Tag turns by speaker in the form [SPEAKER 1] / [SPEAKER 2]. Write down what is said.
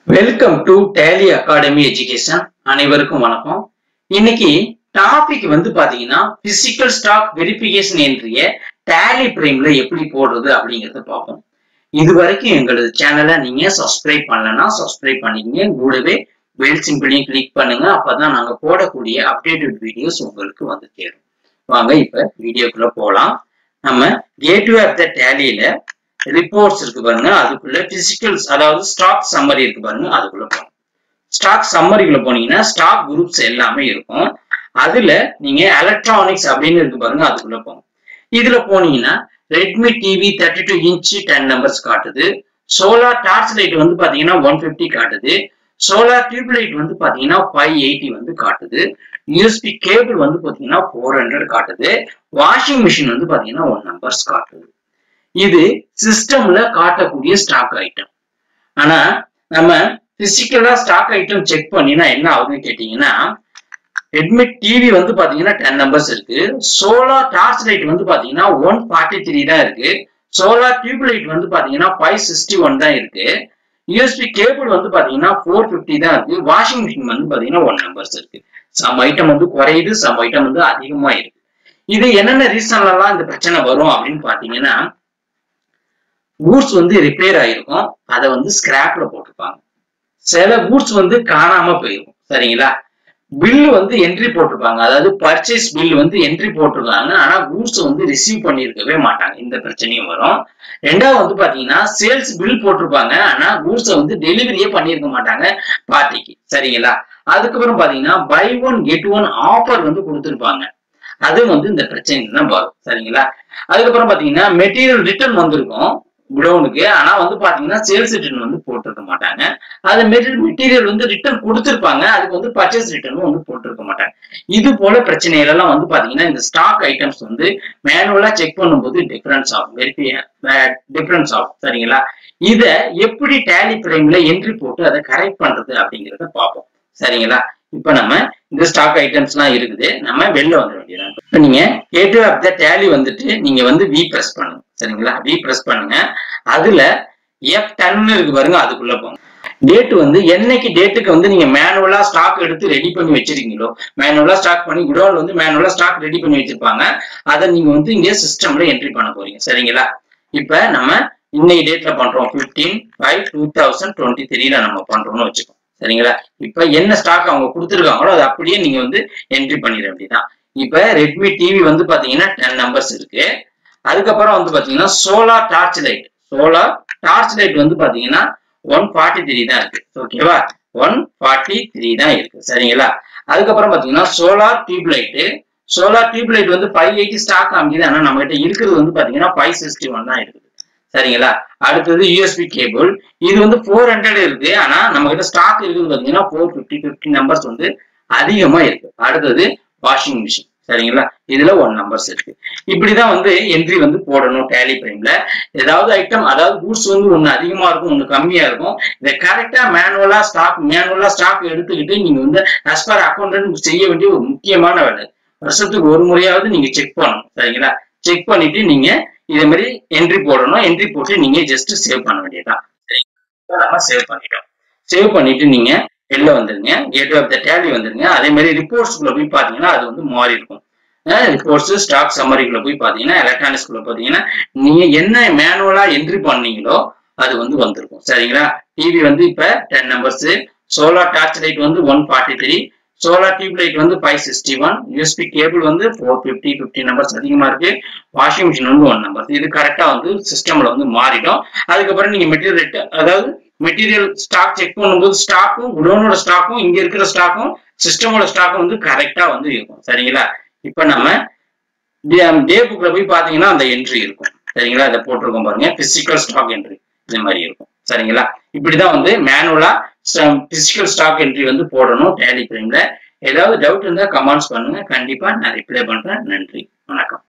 [SPEAKER 1] welcome to Tally academy education அனைவருக்கும் வணக்கம் இன்னைக்கு டாபிக் வந்து பாத்தீங்கன்னா பிசிக்கல் ஸ்டாக் வெரிஃபிகேஷன் என்றிய டேலி பிரைம்ல எப்படி போடுறது அப்படிங்கறத பார்ப்போம் இது வரைக்கும் எங்களது சேனலை நீங்க சப்ஸ்கிரைப் பண்ணலன்னா சப்ஸ்கிரைப் பண்ணிக்கங்க கூடவே பெல் சிம்பிளையும் கிளிக் பண்ணுங்க அப்பதான் நாங்க போடக்கூடிய அப்டேட்டட் வீடியோஸ் உங்களுக்கு வந்து சேரும் வாங்க இப்ப வீடியோக்குள்ள போலாம் நம்ம கேட்வே ஆஃப் த டேலியில ரிப்போர்ட்ஸ் இருக்கு பாருங்க அதுக்குள்ள பிசிக்கல்ஸ் அதாவது ஸ்டாக் சம்மரி இருக்கு பாருங்க அதுக்குள்ள போகணும் ஸ்டாக் சம்மரிக்குள்ள போனீங்கன்னா ஸ்டாக் குரூப்ஸ் எல்லாமே இருக்கும் அதுல நீங்க எலக்ட்ரானிக்ஸ் அப்படின்னு இருக்கு பாருங்க அதுக்குள்ள போகும் இதுல போனீங்கன்னா Redmi TV thirty two inch ten numbers காட்டுது சோலார் டார்ச் லைட் வந்து பாத்தீங்கன்னா ஒன் பிப்டி காட்டுது சோலார் டியூப் லைட் வந்து பாத்தீங்கன்னா ஃபைவ் எயிட்டி வந்து காட்டுது யூஎஸ்பி கேபிள் வந்து பாத்தீங்கன்னா ஃபோர் ஹண்ட்ரட் காட்டுது வாஷிங் மிஷின் வந்து பாத்தீங்கன்னா ஒன் நம்பர்ஸ் காட்டுது இது சிஸ்டம்ல காட்டக்கூடிய ஸ்டாக் ஐட்டம் ஆனா நம்ம பிசிக்கலா ஸ்டாக் ஐட்டம் செக் பண்ணினா என்ன ஆகுதுன்னு கேட்டீங்கன்னா ரெட்மி டிவி வந்து பாத்தீங்கன்னா டென் நம்பர்ஸ் இருக்கு சோலார் டார்ச் லைட் வந்து பாத்தீங்கன்னா ஒன் ஃபார்ட்டி த்ரீ தான் இருக்கு சோலார் டியூப் லைட் வந்து பாத்தீங்கன்னா ஃபைவ் சிக்ஸ்டி ஒன் தான் இருக்கு யூஎஸ்பி கேபிள் வந்து பாத்தீங்கன்னா ஃபோர் ஃபிஃப்டி தான் இருக்கு வாஷிங் மிஷின் வந்து பாத்தீங்கன்னா ஒன் நம்பர்ஸ் இருக்கு சம் ஐட்டம் வந்து குறையுது சம் ஐட்டம் வந்து அதிகமா இருக்கு இது என்னென்ன ரீசன்ல எல்லாம் இந்த பிரச்சனை வரும் அப்படின்னு பாத்தீங்கன்னா கூட்ஸ் வந்து ரிப்பேர் ஆயிருக்கும் அதை வந்து ஸ்கிராப்ல போட்டிருப்பாங்க சில கூட்ஸ் வந்து காணாம போயிருக்கும் சரிங்களா பில்லு வந்து என்ட்ரி போட்டிருப்பாங்க அதாவது பர்ச்சேஸ் பில் வந்து என்ட்ரி போட்டிருக்காங்க ஆனா கூட்ஸ் வந்து ரிசீவ் பண்ணியிருக்கவே மாட்டாங்க இந்த பிரச்சனையும் வரும் ரெண்டாவது வந்து பாத்தீங்கன்னா சேல்ஸ் பில் போட்டிருப்பாங்க ஆனா கூட்ஸை வந்து டெலிவரியே பண்ணியிருக்க மாட்டாங்க பார்ட்டிக்கு சரிங்களா அதுக்கப்புறம் பாத்தீங்கன்னா buy one get one offer வந்து கொடுத்துருப்பாங்க அது வந்து இந்த பிரச்சனை தான் வரும் சரிங்களா அதுக்கப்புறம் பாத்தீங்கன்னா மெட்டீரியல் ரிட்டர்ன் வந்திருக்கும் குடோனுக்கு ஆனா வந்து பாத்தீங்கன்னா சேல்ஸ் ரிட்டர்ன் வந்து போட்டிருக்க மாட்டாங்க அது மெட்டீரியல் வந்து ரிட்டர்ன் கொடுத்துருப்பாங்க அதுக்கு வந்து பர்ச்சேஸ் ரிட்டர்னும் வந்து போட்டிருக்க மாட்டாங்க இது போல பிரச்சனைகள் எல்லாம் வந்து பாத்தீங்கன்னா இந்த ஸ்டாக் ஐட்டம்ஸ் வந்து மேனுவலா செக் பண்ணும்போது டிஃபரன்ஸ் ஆகும் வெரிஃபை டிஃபரன்ஸ் ஆகும் சரிங்களா இத எப்படி டேலி பிரைம்ல என்ட்ரி போட்டு அதை கரெக்ட் பண்றது அப்படிங்கறத பார்ப்போம் சரிங்களா இப்ப நம்ம இந்த ஸ்டாக் ஐட்டம்ஸ் எல்லாம் இருக்குது நம்ம வெளில வந்துட வேண்டியதான் இப்ப நீங்க கேட்டு ஆஃப் த டேலி வந்துட்டு நீங்க வந்து வி பிரஸ் பண்ணுங்க சரிங்களா வி பிரஸ் பண்ணுங்க அதுல எஃப் டென் இருக்கு பாருங்க அதுக்குள்ள போங்க டேட் வந்து என்னைக்கு டேட்டுக்கு வந்து நீங்க மேனுவலா ஸ்டாக் எடுத்து ரெடி பண்ணி வச்சிருக்கீங்களோ மேனுவலா ஸ்டாக் பண்ணி குடோன் வந்து மேனுவலா ஸ்டாக் ரெடி பண்ணி வச்சிருப்பாங்க அதை நீங்க வந்து இங்க சிஸ்டம்ல என்ட்ரி பண்ண போறீங்க சரிங்களா இப்ப நம்ம இன்னைக்கு டேட்ல பண்றோம் fifteen five two thousand twenty த்ரீல நம்ம பண்றோம்னு வச்சுக்கோம் சரிங்களா இப்ப என்ன ஸ்டாக் அவங்க கொடுத்துருக்காங்களோ அது அப்படியே நீங்க வந்து என்ட்ரி பண்ணிட வேண்டியதான் இப்ப ரெட்மி டிவி வந்து பாத்தீங்கன்னா டென் நம்பர்ஸ் இருக்கு அதுக்கப்புறம் வந்து பாத்தீங்கன்னா solar torch light solar torch light வந்து பாத்தீங்கன்னா ஒன் ஃபார்ட்டி த்ரீ தான் இருக்கு ஓகேவா ஒன் ஃபார்ட்டி த்ரீ தான் இருக்கு சரிங்களா அதுக்கப்புறம் பாத்தீங்கன்னா solar tube light solar tube light வந்து ஃபைவ் எயிட்டி ஸ்டாக் காமிக்குது ஆனா நம்ம கிட்ட இருக்கிறது வந்து பாத்தீங்கன்னா ஃபைவ் சிக்ஸ்டி ஒன் தான் இருக்குது சரிங்களா அடுத்தது யூஎஸ்பி கேபிள் இது வந்து ஃபோர் ஹண்ட்ரட் இருக்கு ஆனா நம்ம கிட்ட ஸ்டாக் இருக்குது பாத்தீங்கன்னா ஃபோர் ஃபிஃப்டி ஃபிஃப்டி நம்பர்ஸ் வந்து அதிகமா இருக்கு அடுத்தது வாஷிங் மிஷின் சரிங்களா இதுல ஒன் நம்பர்ஸ் இருக்கு இப்படிதான் வந்து என்ட்ரி வந்து போடணும் டேலி பிரைம்ல ஏதாவது ஐட்டம் அதாவது கூட்ஸ் வந்து ஒண்ணு அதிகமா இருக்கும் ஒண்ணு கம்மியா இருக்கும் இதை கரெக்டா மேனுவலா ஸ்டாக் மேனுவலா ஸ்டாக் எடுத்துக்கிட்டு நீங்க வந்து அஸ் பர் அக்கௌண்ட் செய்ய வேண்டிய ஒரு முக்கியமான வேலை வருஷத்துக்கு ஒரு முறையாவது நீங்க செக் பண்ணணும் சரிங்களா செக் பண்ணிட்டு நீங்க இதே மாதிரி என்ட்ரி போடணும் என்ட்ரி போட்டு நீங்க ஜஸ்ட் சேவ் பண்ண வேண்டியதுதான் நம்ம சேவ் பண்ணிட்டோம் சேவ் பண்ணிட்டு நீங்க வெளில வந்துருங்க கேட் ஆஃப் த டேலி வந்துருங்க அதே மாதிரி ரிப்போர்ட்ஸ்குள்ள போய் பாத்தீங்கன்னா அது வந்து மாறி இருக்கும் ரிப்போர்ட்ஸ் ஸ்டாக் சம்மரிக்குள்ள போய் பாத்தீங்கன்னா எலக்ட்ரானிக்ஸ்குள்ள பாத்தீங்கன்னா நீங்க என்ன மேனுவலா என்ட்ரி பண்ணீங்களோ அது வந்து வந்திருக்கும் சரிங்களா டிவி வந்து இப்ப ten numbers solar torch light வந்து one forty three solar tube light வந்து five sixty one USB cable வந்து ஃபோர் ஃபிஃப்டி ஃபிஃப்டி நம்பர்ஸ் அதிகமா இருக்கு வாஷிங் மிஷின் வந்து ஒன் நம்பர் இது கரெக்டா வந்து சிஸ்டம்ல வந்து மாறிடும் அதுக்கப்புறம் நீங்க மெட்டீரியல் அதாவது மெட்டீரியல் ஸ்டாக் செக் பண்ணும்போது ஸ்டாக்கும் குடோனோட ஸ்டாக்கும் இங்க இருக்கிற ஸ்டாக்கும் சிஸ்டமோட ஸ்டாக்கும் வந்து கரெக்டா வந்து இருக்கும் சரிங்களா இப்ப நம்ம டே புக்ல போய் பாத்தீங்கன்னா அந்த என்ட்ரி இருக்கும் சரிங்களா இதை போட்டிருக்கோம் பாருங்க பிசிக்கல் ஸ்டாக் என்ட்ரி இந்த மாதிரி இருக்கும் சரிங்களா இப்படிதான் வந்து மேனுவலா பிசிக்கல் ஸ்டாக் என்ட்ரி வந்து போடணும் டேலி பிரைம்ல ஏதாவது டவுட் இருந்தா கமெண்ட்ஸ் பண்ணுங்க கண்டிப்பா நான் ரிப்ளை பண்றேன் நன்றி வணக்கம்